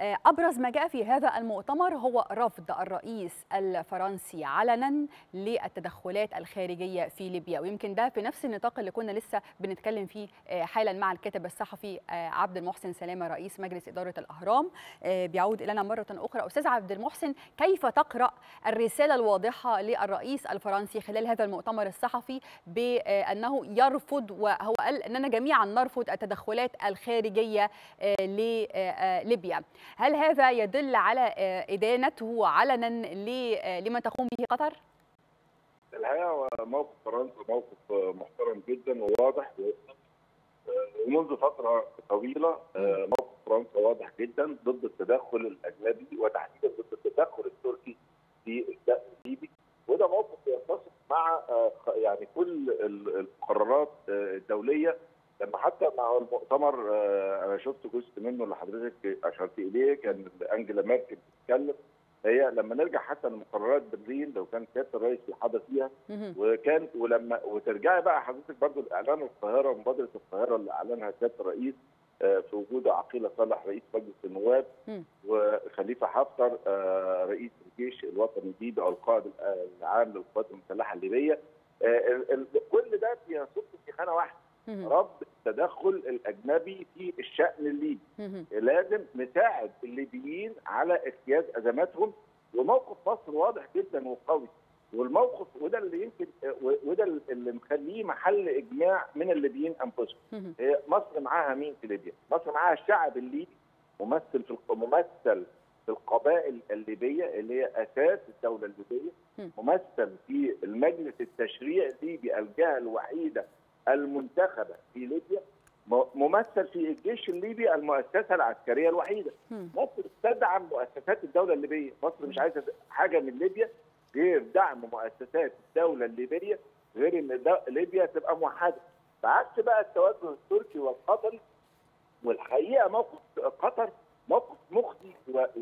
أبرز ما جاء في هذا المؤتمر هو رفض الرئيس الفرنسي علنا للتدخلات الخارجية في ليبيا ويمكن ده في نفس النطاق اللي كنا لسه بنتكلم فيه حالا مع الكاتب الصحفي عبد المحسن سلامة رئيس مجلس إدارة الأهرام بيعود إلينا مرة أخرى أستاذ عبد المحسن كيف تقرأ الرسالة الواضحة للرئيس الفرنسي خلال هذا المؤتمر الصحفي بأنه يرفض وهو قال أننا جميعا نرفض التدخلات الخارجية لليبيا هل هذا يدل على إدانته علنا لما تقوم به قطر؟ الحقيقة موقف فرنسا موقف محترم جدا وواضح ومنذ فترة طويلة موقف فرنسا واضح جدا ضد التدخل الأجنبي وتحديدا ضد التدخل التركي في الشأن الليبي وده موقف يتسق مع يعني كل القرارات الدولية لما حتى مع المؤتمر انا شفت جزء منه اللي حضرتك اشرت اليه كان انجلا ميركل بتتكلم هي لما نرجع حتى لمقررات برلين لو كان سياده الرئيس اللي حدث فيها وكان ولما وترجعي بقى حضرتك برضو الاعلان القاهره مبادره القاهره اللي اعلنها سياده الرئيس في وجود عقيله صالح رئيس مجلس النواب وخليفه حفتر رئيس الجيش الوطني الليبي او القائد العام للقوات المسلحه الليبيه كل ده بيصب في خانه واحده رفض التدخل الاجنبي في الشان الليبي لازم نساعد الليبيين على اجتياز ازماتهم وموقف مصر واضح جدا وقوي والموقف وده اللي يمكن وده اللي مخليه محل اجماع من الليبيين انفسهم مصر معاها مين في ليبيا؟ مصر معاها الشعب الليبي ممثل في ممثل في القبائل الليبيه اللي هي اساس الدوله الليبيه ممثل في المجلس التشريعي الليبي الجهه الوحيده المنتخبه في ليبيا ممثل في الجيش الليبي المؤسسه العسكريه الوحيده مصر تدعم مؤسسات الدوله الليبيه مصر مش عايزه حاجه من ليبيا غير دعم مؤسسات الدوله الليبيه غير ان ليبيا تبقى موحده بعكس بقى التوجه التركي والقطري والحقيقه موقف قطر موقف مخزي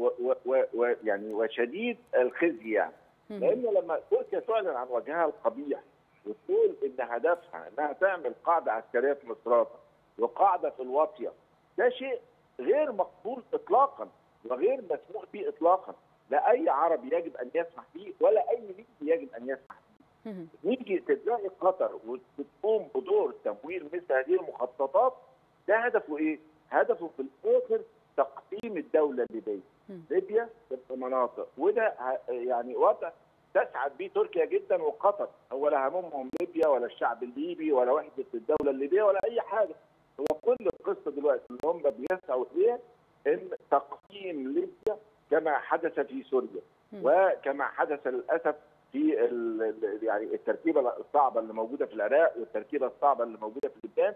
ويعني وشديد الخزي يعني لان لما تركيا تعلن عن وجهها القبيح وتقول ان هدفها انها تعمل قاعده عسكريه في مصراتة وقاعده في الواطيه ده شيء غير مقبول اطلاقا وغير مسموح به اطلاقا لا اي عربي يجب ان يسمح به ولا اي ليبي يجب ان يسمح به نيجي تلاقي قطر وتقوم بدور تمويل مثل هذه المخططات ده هدفه ايه؟ هدفه في الاخر تقسيم الدوله الليبيه ليبيا تبقى مناطق وده يعني وضع تسعد به تركيا جدا وقطر هو لا هممهم ليبيا ولا الشعب الليبي ولا وحده الدوله الليبيه ولا اي حاجه هو كل القصه دلوقتي اللي هم بيسعوا اليها ان تقسيم ليبيا كما حدث في سوريا وكما حدث للاسف في يعني التركيبه الصعبه اللي موجوده في العراق والتركيبه الصعبه اللي موجوده في لبنان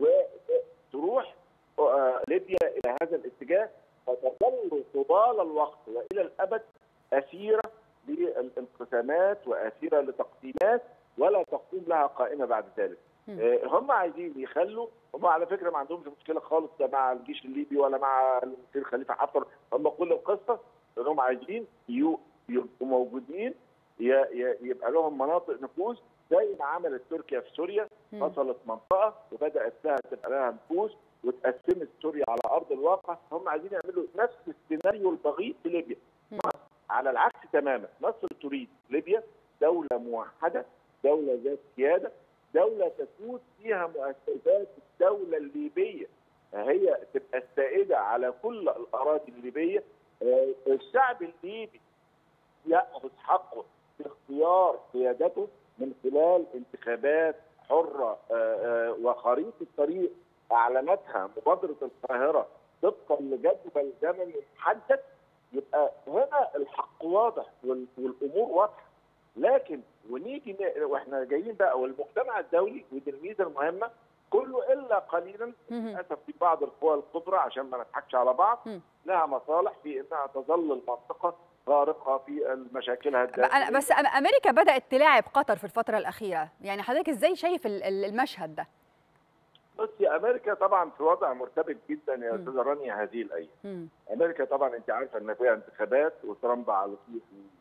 وتروح ليبيا الى هذا الاتجاه فتظل طوال الوقت والى الابد اسيره للانقسامات واسيره لتقسيمات ولا تقوم لها قائمه بعد ذلك. هم عايزين يخلوا هم على فكره ما عندهمش مشكله خالص لا مع الجيش الليبي ولا مع المسير خليفه حفتر هم كل القصه انهم عايزين يبقوا موجودين يبقى لهم مناطق نفوذ زي ما عملت تركيا في سوريا فصلت منطقه وبدات لها تبقى لها نفوذ وتقسمت سوريا على ارض الواقع هم عايزين يعملوا نفس السيناريو البغيض في ليبيا على العكس تماما مصر تريد ليبيا دوله موحده دوله ذات سياده دوله تكون فيها مؤسسات الدوله الليبيه هي تبقى السائده على كل الاراضي الليبيه الشعب الليبي ياخذ حقه في اختيار قيادته من خلال انتخابات حره وخريطه طريق اعلنتها مبادره القاهره طبقا لجدول زمني محدد يبقى هنا الحق واضح والامور واضحه لكن ونيجي واحنا جايين بقى والمجتمع الدولي ودي الميزه المهمه كله الا قليلا للاسف في بعض القوى الكبرى عشان ما نضحكش على بعض لها مصالح في انها تظل المنطقه غارقه في مشاكلها الداخليه بس امريكا بدات تلاعب قطر في الفتره الاخيره يعني حضرتك ازاي شايف المشهد ده بصي امريكا طبعا في وضع مرتبط جدا يا استاذه رانيا هذه الايام. امريكا طبعا انت عارفه ان فيها انتخابات وترامب على طول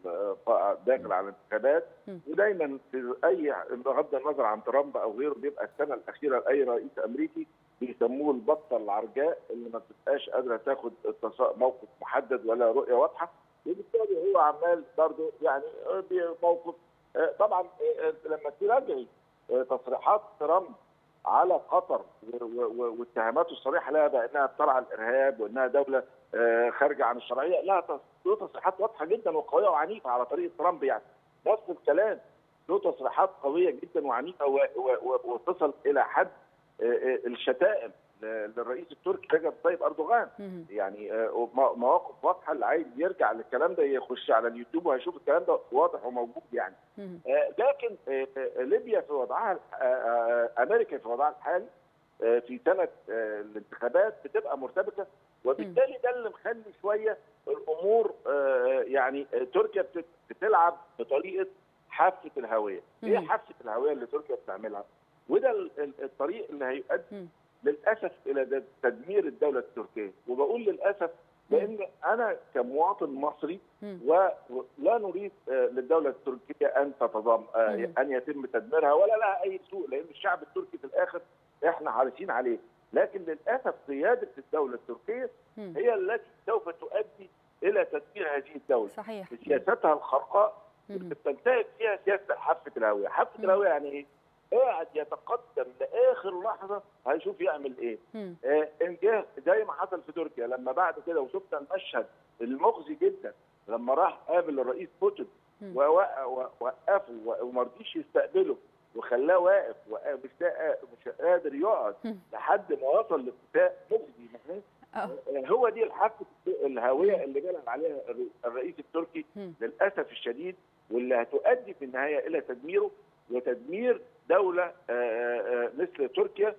داخل على الانتخابات ودايما في اي بغض النظر عن ترامب او غيره بيبقى السنه الاخيره لاي رئيس امريكي بيسموه البطه العرجاء اللي ما بتبقاش قادره تاخد موقف محدد ولا رؤيه واضحه وبالتالي هو عمال برضه يعني موقف طبعا لما تراجعي تصريحات ترامب على قطر واتهاماته الصريحه لها بانها بترعى الارهاب وانها دوله خارجه عن الشرعيه لها تصريحات واضحه جدا وقويه وعنيفه على طريقه ترامب يعني نفس الكلام له تصريحات قويه جدا وعنيفه وتصل الى حد الشتائم للرئيس التركي رجب طيب اردوغان يعني مواقف واضحه اللي عايز يرجع للكلام ده يخش على اليوتيوب وهيشوف الكلام ده واضح وموجود يعني لكن ليبيا في وضعها امريكا في وضعها الحالي في سنه الانتخابات بتبقى مرتبكه وبالتالي ده اللي مخلي شويه الامور يعني تركيا بتلعب بطريقه حافه الهويه ايه حافه الهويه اللي تركيا بتعملها وده الطريق اللي هيؤدي للاسف الى تدمير الدوله التركيه وبقول للاسف لان انا كمواطن مصري ولا نريد للدوله التركيه ان تتضم ان يتم تدميرها ولا لها اي سوء لان الشعب التركي في الاخر احنا حريصين عليه لكن للاسف قياده الدوله التركيه هي التي سوف تؤدي الى تدمير هذه الدوله صحيح بسياستها الخرقاء بتنتهج فيها سياسه حافه الهويه، حافه الهويه يعني ايه؟ قاعد يتقدم لاخر لحظه هيشوف يعمل ايه. آه ان جه زي ما حصل في تركيا لما بعد كده وشفنا المشهد المخزي جدا لما راح قابل الرئيس بوتين ووقفه وما رضيش يستقبله وخلاه واقف مش قادر يقعد لحد ما وصل لاتفاق مخزي هو دي الحافه الهويه اللي جلب عليها الرئيس التركي للاسف الشديد واللي هتؤدي في النهايه الى تدميره وتدمير دوله مثل تركيا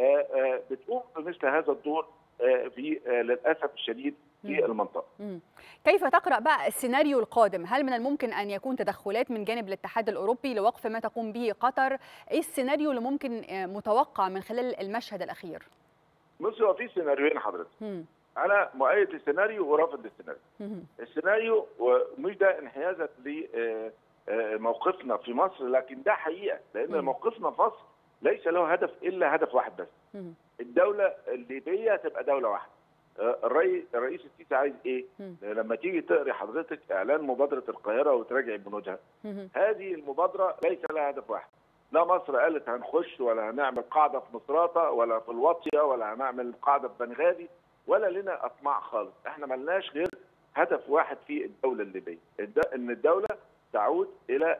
بتقوم بمثل هذا الدور في للاسف الشديد في المنطقه. كيف تقرا بقى السيناريو القادم؟ هل من الممكن ان يكون تدخلات من جانب الاتحاد الاوروبي لوقف ما تقوم به قطر؟ ايه السيناريو اللي ممكن متوقع من خلال المشهد الاخير؟ بص هو في سيناريوهين حضرتك. انا مؤيد للسيناريو ورافض للسيناريو. السيناريو مش ده انحيازا لموقفنا في مصر لكن ده حقيقه لان موقفنا في مصر ليس له هدف الا هدف واحد بس. الدوله الليبيه تبقى دوله واحده. الرئيس الرئيس السيسي عايز ايه؟ لما تيجي تقري حضرتك اعلان مبادره القاهره وتراجعي بنودها هذه المبادره ليس لها هدف واحد لا مصر قالت هنخش ولا هنعمل قاعده في مصراته ولا في الواطيه ولا هنعمل قاعده في بنغازي ولا لنا اطماع خالص احنا ملناش غير هدف واحد في الدوله الليبيه ان الدوله تعود الى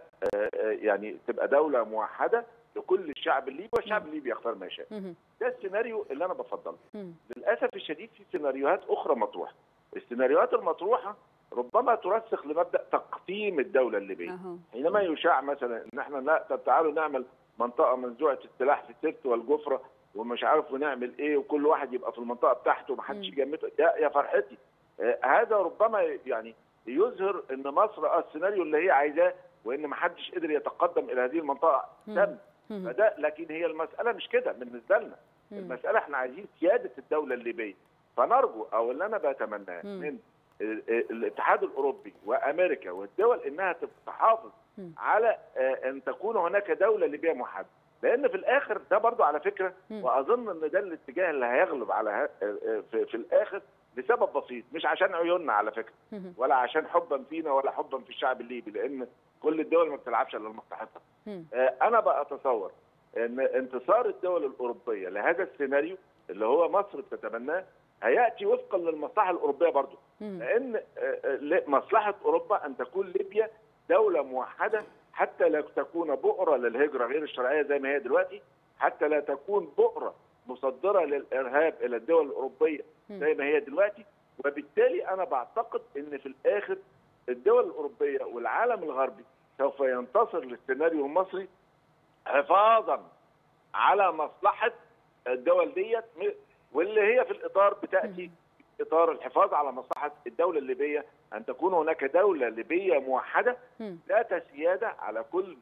يعني تبقى دوله موحده لكل الشعب الليبي والشعب الليبي يختار ما يشاء. ده السيناريو اللي انا بفضله. للاسف الشديد في سيناريوهات اخرى مطروحه. السيناريوهات المطروحه ربما ترسخ لمبدا تقسيم الدوله الليبيه. حينما يشاع مثلا ان احنا لا طب تعالوا نعمل منطقه منزوعه السلاح في السبت والجفره ومش عارف ونعمل ايه وكل واحد يبقى في المنطقه بتاعته ومحدش يجمده يا يا فرحتي. آه هذا ربما يعني يظهر ان مصر اه السيناريو اللي هي عايزاه وان ما حدش قدر يتقدم الى هذه المنطقه تم فده لكن هي المساله مش كده بالنسبه لنا المساله احنا عايزين سياده الدوله الليبيه فنرجو او اللي انا بتمناه من الاتحاد الاوروبي وامريكا والدول انها تحافظ على ان تكون هناك دوله ليبيه موحده لان في الاخر ده برضو على فكره واظن ان ده الاتجاه اللي هيغلب على في, في الاخر لسبب بسيط مش عشان عيوننا على فكره ولا عشان حبا فينا ولا حبا في الشعب الليبي لان كل الدول ما بتلعبش الا لمصلحتها. انا بقى اتصور ان انتصار الدول الاوروبيه لهذا السيناريو اللي هو مصر بتتبناه هياتي وفقا للمصلحه الاوروبيه برضه لان مصلحه اوروبا ان تكون ليبيا دوله موحده حتى لا تكون بؤره للهجره غير الشرعيه زي ما هي دلوقتي حتى لا تكون بؤره مصدره للارهاب الى الدول الاوروبيه زي ما هي دلوقتي وبالتالي انا بعتقد ان في الاخر الدول الاوروبيه والعالم الغربي سوف ينتصر للسيناريو المصري حفاظا على مصلحه الدول ديت واللي هي في الاطار بتاتي اطار الحفاظ على مصلحه الدوله الليبيه ان تكون هناك دوله ليبيه موحده ذات سياده على كل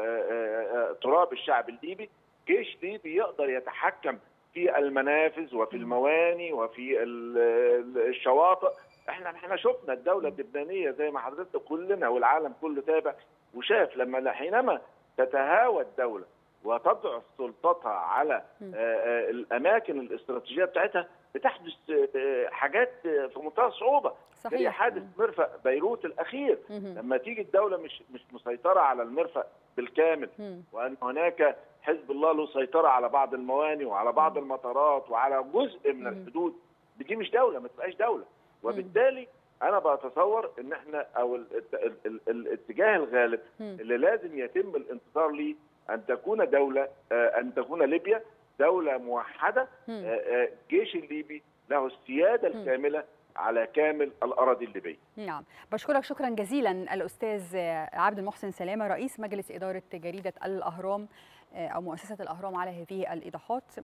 تراب الشعب الليبي جيش ليبي يقدر يتحكم في المنافذ وفي المواني وفي الشواطئ احنا احنا شفنا الدوله اللبنانيه زي ما حضرتك كلنا والعالم كله تابع وشاف لما حينما تتهاوى الدوله وتضعف سلطتها على مم. آه، آه، الاماكن الاستراتيجيه بتاعتها بتحدث آه، حاجات آه، في منتهى الصعوبه زي صحيح حادث مرفأ بيروت الاخير مم. لما تيجي الدوله مش مش مسيطره على المرفأ بالكامل مم. وان هناك حزب الله له سيطره على بعض المواني وعلى بعض المطارات وعلى جزء من مم. الحدود دي مش دوله ما تبقاش دوله وبالتالي انا بتصور ان احنا او ال- ال- ال- الاتجاه الغالب مم. اللي لازم يتم الانتصار ليه ان تكون دوله آه، ان تكون ليبيا دوله موحده مم. آه، آه، الجيش الليبي له السياده مم. الكامله على كامل الاراضي الليبيه نعم بشكرك شكرا جزيلا الأستاذ عبد المحسن سلامة رئيس مجلس إدارة جريدة الأهرام أو مؤسسة الأهرام على هذه الإيضاحات